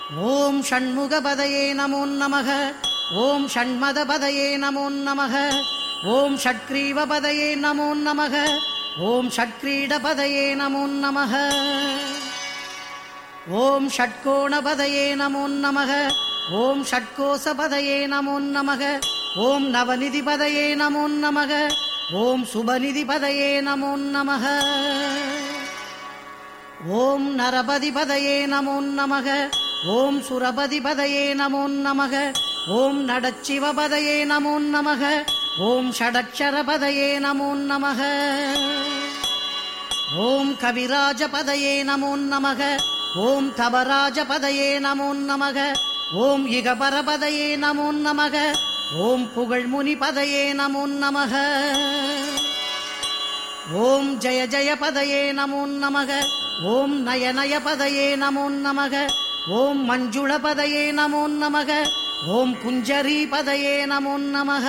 ஓம் ஷண்முகபதயே நமோ நமக ஓம் ஷண்மதபதயே நமோ நமக ஓம் ஷட்கிரீவபதயே நமோ நமக ஓம் ஷட்கிரீடபதயே நமோ நமக ஓம் ஷட்கோணபதயே நமோ நமக ஓம் ஷட்கோசபதயே நமோ நமக ஓம் நவநிதிபதயே நமோ நமக ஓம் சுபநிதிபதயே நமோ நமக ஓம் நரபதிபதயே நமோ நமக ஓம் சுரபதிபதயே நமோ நமக ஓம் நடச்சிவபதயே நமோ நமக ஓம் ஷடக்ஷரபதயே நமோ நமக ஓம் கவிராஜபதயே நமோ நமக ஓம் தவராஜபதயே நமோ நமக ஓம் இகபரபதயே நமோ நமக ஓம் புகழ்முனிபதயே நமோ நமக ஓம் ஜய ஜய பதயே நமோ நமக ஓம் நயநய பதயே நமோ நமக ஓம் மஞ்சுள பதயே நமோ நமக ஓம் குஞ்சரி பதயே நமோ நமக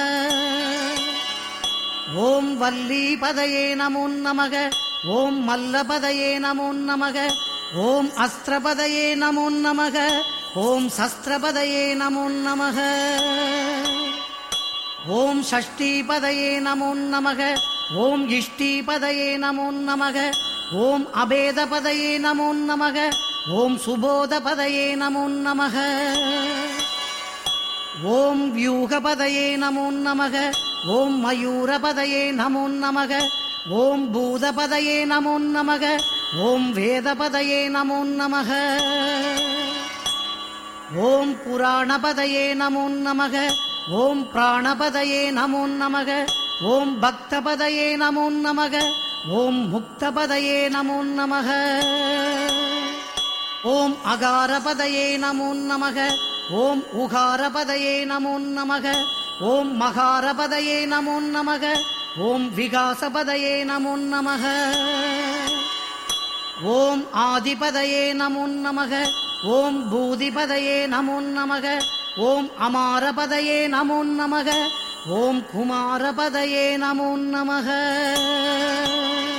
ஓம் வல்லி பதயே நமோ நமக ஓம் மல்லபதயே நமோ நமக ஓம் அஸ்திரபதயே நமோ நமக ஓம் சஸ்திரபதயே நமோ நமக ஓம் ஷஷ்டீபதயே நமோ நமக ஓம் இஷ்டீபதயே நமோ நமக ஓம் அபேதபதயே நமோ நமக ஓம் சுபோதபதயே நமோ நமக ஓம் வியூகபதயே நமோ நமக ஓம் மயூரபதயே நமோ நமக ஓம் பூதபதயே நமோ நமக ஓம் வேதபதயே நமோ நமக ஓம் புராணபதயே நமோ நமக ஓம் பிராணபதயே நமோ நமக ஓம் பக்தபதயே நமோ நமக ஓம் முக்தபதயே நமோ நமக ஓம் அகாரபதயே நமோ நமக ஓம் உகாரபதயே நமோ நமக ஓம் மகாரபதயே நமோ நமக ஓம் விகாசபதயே நமோ நமக ஓம் ஆதிபதயே நமோ நமக ஓம் பூதிபதயே நமோ நமக ஓம் அமாரபதயே நமோ நமக ஓம் குமாரபதயே நமோ நமக